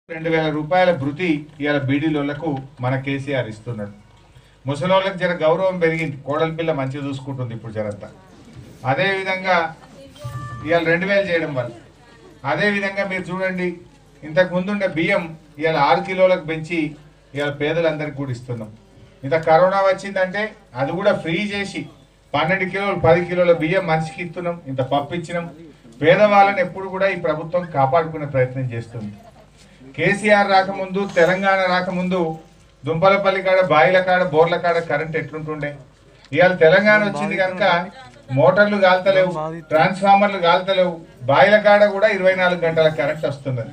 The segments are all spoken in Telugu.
రెండు వేల రూపాయల భృతి ఇవాళ బీడీలోళ్లకు మన కేసీఆర్ ఇస్తున్నాడు ముసలోళ్ళకి జర గౌరవం పెరిగింది కోడలి పిల్ల మంచిగా చూసుకుంటుంది ఇప్పుడు జరంతా అదేవిధంగా ఇవాళ రెండు వేలు చేయడం వల్ల అదేవిధంగా మీరు చూడండి ఇంతకు ముందుండే బియ్యం ఇవాళ ఆరు కిలోలకు పెంచి ఇవాళ పేదలందరికీ కూడా ఇస్తున్నాం ఇంత కరోనా వచ్చిందంటే అది కూడా ఫ్రీ చేసి పన్నెండు కిలోలు పది కిలోల బియ్యం మనిషికి ఇస్తున్నాం ఇంత పప్పు ఇచ్చినాం పేదవాళ్ళని ఎప్పుడు కూడా ఈ ప్రభుత్వం కాపాడుకునే ప్రయత్నం చేస్తుంది కేసీఆర్ రాకముందు తెలంగాణ రాకముందు దుంపలపల్లి కాడ బాయిల కాడ బోర్ల కాడ కరెంట్ ఎట్లుంటుండే ఇవాళ తెలంగాణ వచ్చింది కనుక మోటార్లు కాల్తలేవు ట్రాన్స్ఫార్మర్లు కాల్తలేవు బాయిల కాడ కూడా ఇరవై నాలుగు గంటల కరెంట్ వస్తున్నది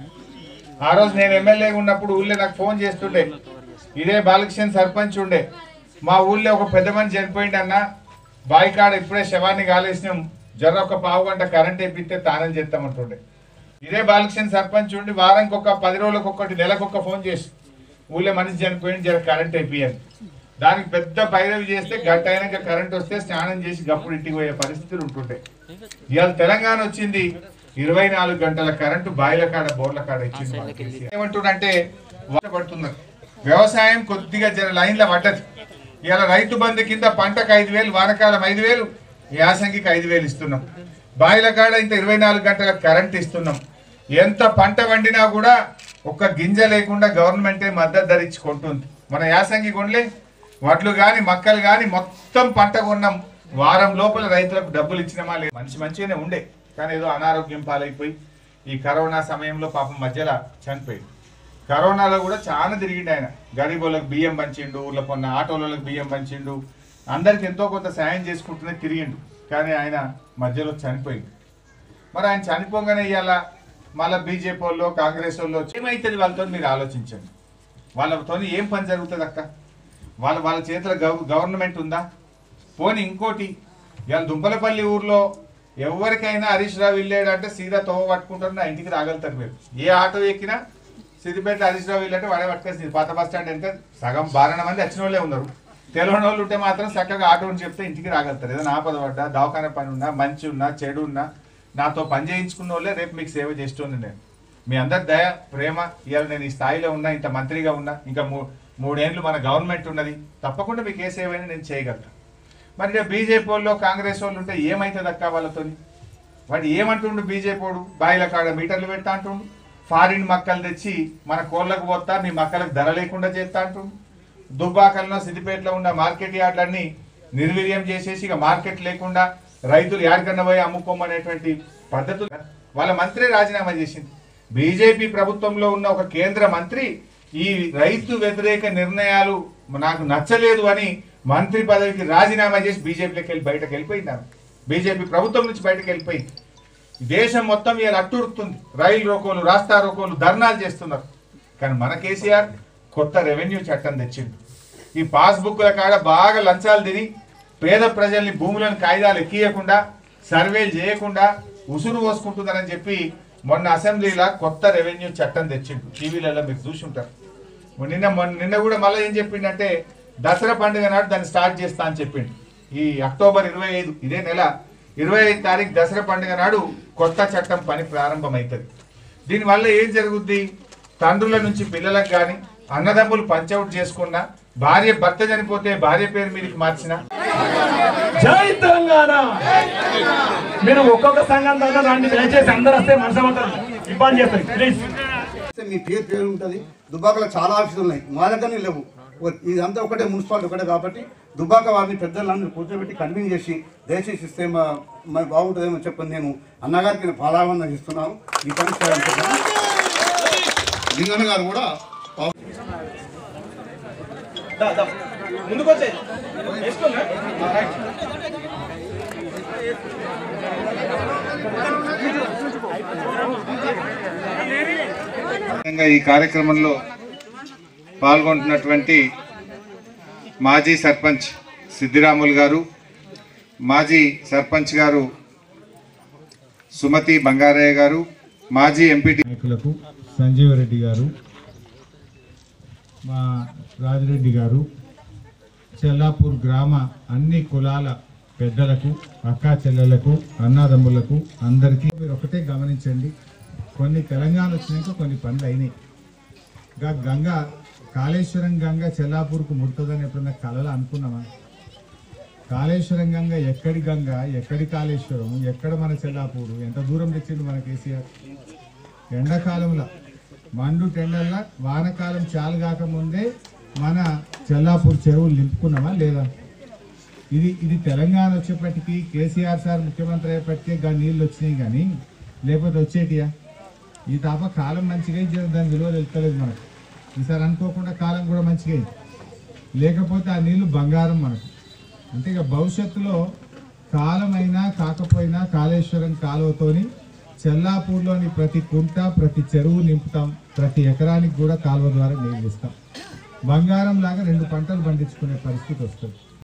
ఆ రోజు నేను ఎమ్మెల్యే ఉన్నప్పుడు ఊళ్ళో నాకు ఫోన్ చేస్తుండే ఇదే బాలకృష్ణ సర్పంచ్ ఉండే మా ఊళ్ళో ఒక పెద్ద మనిషి చనిపోయింది అన్న బావి కాడ ఇప్పుడే శవాన్ని కాలేసినాం జర ఒక పావు గంట కరెంట్ వేపిస్తే తానం చేస్తామంటుండే ఇదే బాలకృష్ణ సర్పంచ్ ఉండి వారానికి ఒక పది రోజులకు ఒకటి నెలకు ఒక ఫోన్ చేసి ఊళ్ళో మనిషి చనిపోయింది జర కరెంట్ అయిపోయాను దానికి పెద్ద పైరవి చేస్తే గంట అయినాక కరెంట్ వస్తే స్నానం చేసి గప్పుడు ఇంటికి పోయే పరిస్థితులు ఉంటుంటాయి ఇవాళ తెలంగాణ వచ్చింది ఇరవై నాలుగు గంటల కరెంటు బాయిల కాడ బోర్ల కాడ ఇచ్చింది మన కేసీఆర్. ఏమంటుండంటే పడుతున్నారు వ్యవసాయం కొద్దిగా జర లైన్ల పడ్డది ఇవాళ రైతు బంధు కింద పంటకు ఐదు వేలు వానకాలం ఐదు వేలు యాసంగికి ఐదు వేలు ఇస్తున్నాం బాయిల కాడ ఇంత ఇరవై నాలుగు గంటల కరెంట్ ఇస్తున్నాం ఎంత పంట వండినా కూడా ఒక్క గింజ లేకుండా గవర్నమెంటే మద్దతు ధర ఇచ్చి కొంటుంది మన యాసంగి కొనలే వడ్లు కానీ మక్కలు కానీ మొత్తం పంట కొన్నాం వారం లోపల రైతులకు డబ్బులు ఇచ్చినమా లేదు మంచి మంచిగానే ఉండే కానీ ఏదో అనారోగ్యం పాలైపోయి ఈ కరోనా సమయంలో పాపం మధ్యలో చనిపోయింది కరోనాలో కూడా చాలా తిరిగిండు ఆయన గరీబులకు బియ్యం పంచిండు ఊర్లో కొన్న ఆటోలకు బియ్యం పంచిండు అందరికి ఎంతో కొంత సాయం చేసుకుంటూనే తిరిగిండు కానీ ఆయన మధ్యలో చనిపోయింది మరి ఆయన చనిపోగానే ఇవాళ మళ్ళీ బీజేపీ వాళ్ళు కాంగ్రెస్ వాళ్ళు ఏమవుతుంది వాళ్ళతో మీరు ఆలోచించండి వాళ్ళతో ఏం పని జరుగుతుంది అక్క వాళ్ళ వాళ్ళ చేతిలో గవ- గవర్నమెంట్ ఉందా పోనీ ఇంకోటి ఇవాళ దుంపలపల్లి ఊర్లో ఎవరికైనా హరీష్ రావు వెళ్ళాడు అంటే సీదా తోవ పట్టుకుంటారు నా ఇంటికి రాగలుగుతారు మీరు ఏ ఆటో ఎక్కినా సిద్దిపేట హరీష్ రావు వెళ్ళంటే వాడే పట్టుకొస్తుంది పాత బస్ స్టాండ్ వెనక సగం బారణ మంది వచ్చిన వాళ్ళే ఉన్నారు తెలియని వాళ్ళు ఉంటే మాత్రం చక్కగా ఆటో అని చెప్తే ఇంటికి రాగలుగుతారు ఏదైనా ఆపద పడ్డా దవాఖాన పని ఉన్నా మంచి ఉన్నా చెడు ఉన్నా నాతో పని చేయించుకున్న వాళ్ళే రేపు మీకు సేవ చేస్తుంది నేను మీ అందరి దయ ప్రేమ ఇవాళ నేను ఈ స్థాయిలో ఉన్నా ఇంత మంత్రిగా ఉన్నా ఇంకా మూ మూడేళ్ళు మన గవర్నమెంట్ ఉన్నది తప్పకుండా మీకు ఏ సేవ అయినా నేను చేయగలను మరి ఇక బీజేపీ వాళ్ళు కాంగ్రెస్ వాళ్ళు ఉంటే ఏమవుతుంది అక్క వాళ్ళతోని వాడు ఏమంటుండు బీజేపీ వాడు బాయిల కాడ మీటర్లు పెడతా అంటుండు ఫారిన్ మక్కలు తెచ్చి మన కోళ్ళకు పోతా మీ మక్కలకు ధర లేకుండా చేస్తా అంటుండు దుబ్బాకల్లో సిద్దిపేటలో ఉన్న మార్కెట్ యార్డ్లన్నీ నిర్వీర్యం చేసేసి ఇక మార్కెట్ లేకుండా రైతులు యాడికన్నా పోయి అమ్ముకోమనేటువంటి పద్ధతులు వాళ్ళ మంత్రి రాజీనామా చేసింది బీజేపీ ప్రభుత్వంలో ఉన్న ఒక కేంద్ర మంత్రి ఈ రైతు వ్యతిరేక నిర్ణయాలు నాకు నచ్చలేదు అని మంత్రి పదవికి రాజీనామా చేసి బీజేపీలోకి వెళ్ళి బయటకు వెళ్ళిపోయినారు బీజేపీ ప్రభుత్వం నుంచి బయటకు వెళ్ళిపోయింది దేశం మొత్తం ఇలా అట్టుడుతుంది రైలు రోకోలు రాస్తా రోకోలు ధర్నాలు చేస్తున్నారు కానీ మన కేసీఆర్ కొత్త రెవెన్యూ చట్టం తెచ్చిండు ఈ పాస్బుక్ల కాడ బాగా లంచాలు తిని పేద ప్రజల్ని భూములను కాయిదాలు ఎక్కియకుండా సర్వేలు చేయకుండా ఉసురు పోసుకుంటున్నారని చెప్పి మొన్న అసెంబ్లీలో కొత్త రెవెన్యూ చట్టం తెచ్చిండు టీవీలలో మీరు చూసి ఉంటారు నిన్న మొన్న- నిన్న కూడా మళ్ళీ ఏం చెప్పిండంటే దసరా పండుగ నాడు దాన్ని స్టార్ట్ చేస్తా అని చెప్పిండు ఈ అక్టోబర్ ఇరవై ఐదు ఇదే నెల ఇరవై ఐదు తారీఖు దసరా పండుగ నాడు కొత్త చట్టం పని ప్రారంభమవుతుంది దీనివల్ల ఏం జరుగుద్ది తండ్రుల నుంచి పిల్లలకు కానీ అన్నదమ్ములు పంచౌట్ చేసుకున్న భార్య భర్త చనిపోతే భార్య పేరు మీదకి మార్చిన జై తెలంగాణ మీరు ఒక్కొక్క సంఘం దగ్గర రండి దయచేసి అందరు వస్తే మనసు ఇబ్బంది చేస్తారు ప్లీజ్ వస్తే మీ పేరు పేరు ఉంటుంది దుబ్బాకలో చాలా ఆఫీసులు ఉన్నాయి మా దగ్గరనే లేవు ఓ- ఇదంతా ఒకటే మున్సిపాలిటీ ఒకటే కాబట్టి దుబ్బాక వారిని పెద్దలందరూ కూర్చోబెట్టి కన్వీన్ చేసి దయచేసి ఇస్తే మా మరి బాగుంటుందేమో చెప్పని నేను అన్నగారికి నేను పాలావందన ఇస్తున్నాను ఈ పని చేయాలనుకుంటున్నాను లింగన్న గారు కూడా ముందుకు వచ్చే విధంగా ఈ కార్యక్రమంలో పాల్గొంటున్నటువంటి మాజీ సర్పంచ్ సిద్దిరాములు గారు మాజీ సర్పంచ్ గారు సుమతి బంగారయ్య గారు మాజీ ఎంపీటీ నాయకులకు సంజీవరెడ్డి గారు మా రాజిరెడ్డి గారు చెల్లాపూర్ గ్రామ అన్ని కులాల పెద్దలకు అక్కా చెల్లెలకు అన్నదమ్ములకు అందరికీ మీరు ఒకటే గమనించండి కొన్ని తెలంగాణ వచ్చినాక కొన్ని పనులు అయినాయి గా గంగ కాళేశ్వరం గంగ చెల్లాపూర్కు ముడుతుందని ఎప్పుడన్నా కలలు అనుకున్నామా కాళేశ్వరం గంగ ఎక్కడి గంగ ఎక్కడి కాళేశ్వరం ఎక్కడ మన చెల్లాపూరు ఎంత దూరం తెచ్చిండు మన కేసీఆర్ ఎండాకాలంలో మండు టెండర్ల వానకాలం చాలు కాకముందే మన చెల్లాపూర్ చెరువులు నింపుకున్నామా లేదా ఇది ఇది తెలంగాణ వచ్చేప్పటికీ కేసీఆర్ సార్ ముఖ్యమంత్రి అయ్యేప్పటికే గా నీళ్ళు వచ్చినాయి కానీ లేకపోతే వచ్చేటియా ఈ తప్ప కాలం మంచిగా అయింది, జర దాని విలువ తెలుస్తలేదు మనకు ఈసారి అనుకోకుండా కాలం కూడా మంచిగా అయింది లేకపోతే ఆ నీళ్లు బంగారం మనకు అంటే ఇక భవిష్యత్తులో కాలమైనా కాకపోయినా కాళేశ్వరం కాలువతోని చెల్లాపూర్లోని ప్రతి కుంట ప్రతి చెరువు నింపుతాం ప్రతి ఎకరానికి కూడా కాలువ ద్వారా నీళ్ళు ఇస్తాం బంగారం లాగా రెండు పంటలు పండించుకునే పరిస్థితి వస్తుంది